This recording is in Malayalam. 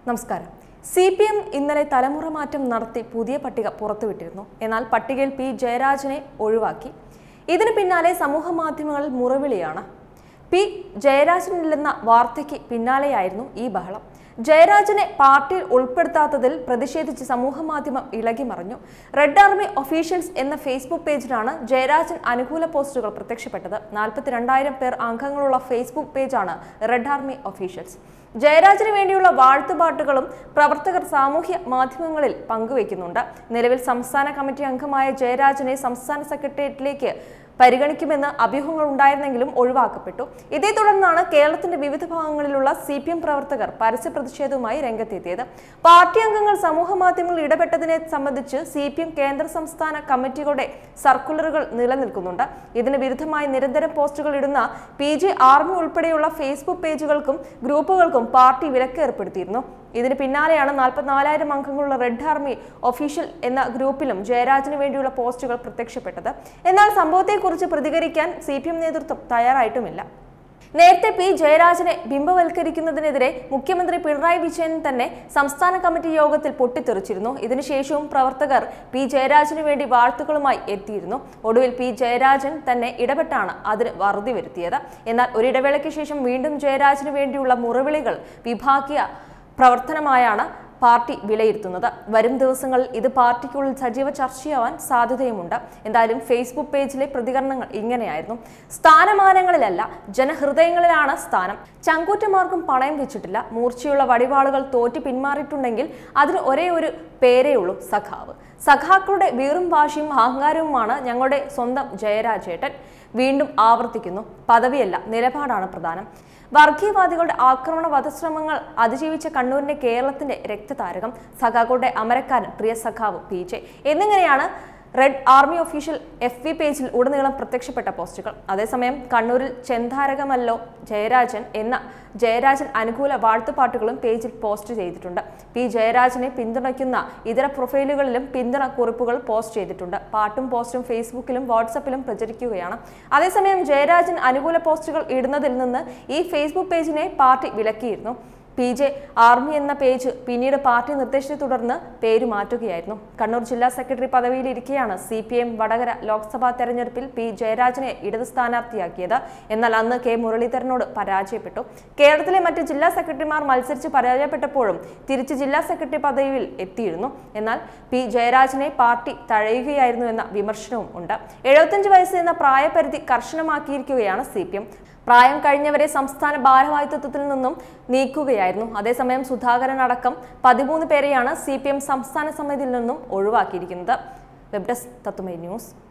നമസ്കാരം സി പി എം ഇന്നലെ തലമുറ മാറ്റം നടത്തി പുതിയ പട്ടിക പുറത്തുവിട്ടിരുന്നു എന്നാൽ പട്ടികയിൽ പി ജയരാജനെ ഒഴിവാക്കി ഇതിന് പിന്നാലെ സമൂഹ മാധ്യമങ്ങളിൽ മുറവിളിയാണ് പി ജയരാജനില്ലെന്ന വാർത്തയ്ക്ക് പിന്നാലെയായിരുന്നു ഈ ബഹളം ജയരാജനെ പാർട്ടിയിൽ ഉൾപ്പെടുത്താത്തതിൽ പ്രതിഷേധിച്ച് സമൂഹമാധ്യമം ഇളകി മറിഞ്ഞു റെഡ് ആർമി ഒഫീഷ്യൽസ് എന്ന ഫേസ്ബുക്ക് പേജിലാണ് ജയരാജൻ അനുകൂല പോസ്റ്റുകൾ പ്രത്യക്ഷപ്പെട്ടത് നാൽപ്പത്തിരണ്ടായിരം പേർ അംഗങ്ങളുള്ള ഫേസ്ബുക്ക് പേജാണ് റെഡ് ആർമി ഒഫീഷ്യൽസ് ജയരാജന് വേണ്ടിയുള്ള വാഴ്ത്തുപാട്ടുകളും പ്രവർത്തകർ സാമൂഹ്യ മാധ്യമങ്ങളിൽ പങ്കുവയ്ക്കുന്നുണ്ട് നിലവിൽ സംസ്ഥാന കമ്മിറ്റി അംഗമായ ജയരാജനെ സംസ്ഥാന സെക്രട്ടേറിയറ്റിലേക്ക് പരിഗണിക്കുമെന്ന് അഭ്യൂഹങ്ങൾ ഉണ്ടായിരുന്നെങ്കിലും ഒഴിവാക്കപ്പെട്ടു ഇതേ തുടർന്നാണ് കേരളത്തിന്റെ വിവിധ ഭാഗങ്ങളിലുള്ള സി പി എം പ്രവർത്തകർ പരസ്യ പ്രതിഷേധവുമായി രംഗത്തെത്തിയത് പാർട്ടി അംഗങ്ങൾ സമൂഹ മാധ്യമങ്ങളിൽ ഇടപെട്ടതിനെ സംബന്ധിച്ച് സി പി എം കേന്ദ്ര സംസ്ഥാന കമ്മിറ്റികളുടെ സർക്കുലറുകൾ നിലനിൽക്കുന്നുണ്ട് ഇതിന് വിരുദ്ധമായി നിരന്തരം പോസ്റ്റുകൾ ഇടുന്ന പി ജെ ആർമി ഉൾപ്പെടെയുള്ള ഫേസ്ബുക്ക് പേജുകൾക്കും ഗ്രൂപ്പുകൾക്കും പാർട്ടി വിലക്ക് ഏർപ്പെടുത്തിയിരുന്നു ഇതിന് പിന്നാലെയാണ് നാൽപ്പത്തിനാലായിരം അംഗങ്ങളുള്ള റെഡ് ആർമി ഒഫീഷ്യൽ എന്ന ഗ്രൂപ്പിലും ജയരാജന് വേണ്ടിയുള്ള പോസ്റ്റുകൾ പ്രത്യക്ഷപ്പെട്ടത് എന്നാൽ സംഭവത്തെക്കുറിച്ച് പ്രതികരിക്കാൻ സി നേതൃത്വം തയ്യാറായിട്ടുമില്ല നേരത്തെ പി ജയരാജനെ ബിംബവൽക്കരിക്കുന്നതിനെതിരെ മുഖ്യമന്ത്രി പിണറായി വിജയൻ തന്നെ സംസ്ഥാന കമ്മിറ്റി യോഗത്തിൽ പൊട്ടിത്തെറിച്ചിരുന്നു ഇതിനുശേഷവും പ്രവർത്തകർ പി ജയരാജന് വേണ്ടി വാഴ്ത്തുകളുമായി എത്തിയിരുന്നു ഒടുവിൽ പി ജയരാജൻ തന്നെ ഇടപെട്ടാണ് അതിന് വറുതി വരുത്തിയത് എന്നാൽ ഒരിടവേളയ്ക്ക് ശേഷം വീണ്ടും ജയരാജന് വേണ്ടിയുള്ള മുറവിളികൾ വിഭാഗീയ പ്രവർത്തനമായാണ് പാർട്ടി വിലയിരുത്തുന്നത് വരും ദിവസങ്ങളിൽ ഇത് പാർട്ടിക്കുള്ളിൽ സജീവ ചർച്ചയാവാൻ സാധ്യതയുമുണ്ട് എന്തായാലും ഫേസ്ബുക്ക് പേജിലെ പ്രതികരണങ്ങൾ ഇങ്ങനെയായിരുന്നു സ്ഥാനമാനങ്ങളിലല്ല ജനഹൃദയങ്ങളിലാണ് സ്ഥാനം ചങ്കൂറ്റമാർക്കും പണയം വെച്ചിട്ടില്ല മൂർച്ചയുള്ള വടിവാളുകൾ തോറ്റ് പിന്മാറിയിട്ടുണ്ടെങ്കിൽ അതിന് ഒരേ ഒരു പേരേ ഉള്ളൂ സഖാവ് സഖാക്കളുടെ വീറും വാശിയും അഹങ്കാരവുമാണ് ഞങ്ങളുടെ സ്വന്തം ജയരാജേട്ടൻ വീണ്ടും ആവർത്തിക്കുന്നു പദവിയല്ല നിലപാടാണ് പ്രധാനം വർഗീയവാദികളുടെ ആക്രമണ വധശ്രമങ്ങൾ അതിജീവിച്ച കണ്ണൂരിന്റെ കേരളത്തിന്റെ രക്തതാരകം സഖാക്കളുടെ അമരക്കാരൻ പ്രിയ സഖാവ് പി ജെ എന്നിങ്ങനെയാണ് Red Army Official F V പേജിൽ ഉടനീളം പ്രത്യക്ഷപ്പെട്ട പോസ്റ്റുകൾ അതേസമയം കണ്ണൂരിൽ ചെന്താരകമല്ലോ ജയരാജൻ എന്ന ജയരാജൻ അനുകൂല വാഴ്ത്തുപാട്ടുകളും പേജിൽ പോസ്റ്റ് ചെയ്തിട്ടുണ്ട് പി ജയരാജനെ പിന്തുണയ്ക്കുന്ന ഇതര പ്രൊഫൈലുകളിലും പിന്തുണ കുറിപ്പുകൾ പോസ്റ്റ് ചെയ്തിട്ടുണ്ട് പാട്ടും പോസ്റ്റും ഫേസ്ബുക്കിലും വാട്സപ്പിലും പ്രചരിക്കുകയാണ് അതേസമയം ജയരാജൻ അനുകൂല പോസ്റ്റുകൾ ഇടുന്നതിൽ നിന്ന് ഈ ഫേസ്ബുക്ക് പേജിനെ പാർട്ടി വിലക്കിയിരുന്നു പി ജെ ആർമി എന്ന പേജ് പിന്നീട് പാർട്ടി നിർദ്ദേശത്തെ തുടർന്ന് പേര് മാറ്റുകയായിരുന്നു കണ്ണൂർ ജില്ലാ സെക്രട്ടറി പദവിയിലിരിക്കെയാണ് C P M Vadakara Lok Sabha തെരഞ്ഞെടുപ്പിൽ പി ജയരാജനെ ഇടത് സ്ഥാനാർത്ഥിയാക്കിയത് എന്നാൽ അന്ന് കെ മുരളീധരനോട് പരാജയപ്പെട്ടു കേരളത്തിലെ മറ്റ് ജില്ലാ സെക്രട്ടറിമാർ മത്സരിച്ച് പരാജയപ്പെട്ടപ്പോഴും തിരിച്ച് ജില്ലാ സെക്രട്ടറി പദവിയിൽ എത്തിയിരുന്നു എന്നാൽ പി ജയരാജനെ പാർട്ടി തഴയുകയായിരുന്നു എന്ന വിമർശനവും ഉണ്ട് എഴുപത്തഞ്ച് വയസ്സ് എന്ന പ്രായപരിധി കർശനമാക്കിയിരിക്കുകയാണ് സി പി എം പ്രായം കഴിഞ്ഞവരെ സംസ്ഥാന ഭാരവാഹിത്വത്തിൽ നിന്നും നീക്കുകയായിരുന്നു അതേസമയം സുധാകരൻ അടക്കം പതിമൂന്ന് പേരെയാണ് സി സംസ്ഥാന സമിതിയിൽ നിന്നും ഒഴിവാക്കിയിരിക്കുന്നത് വെബ് ഡെസ്ക് തത്തുമൈ ന്യൂസ്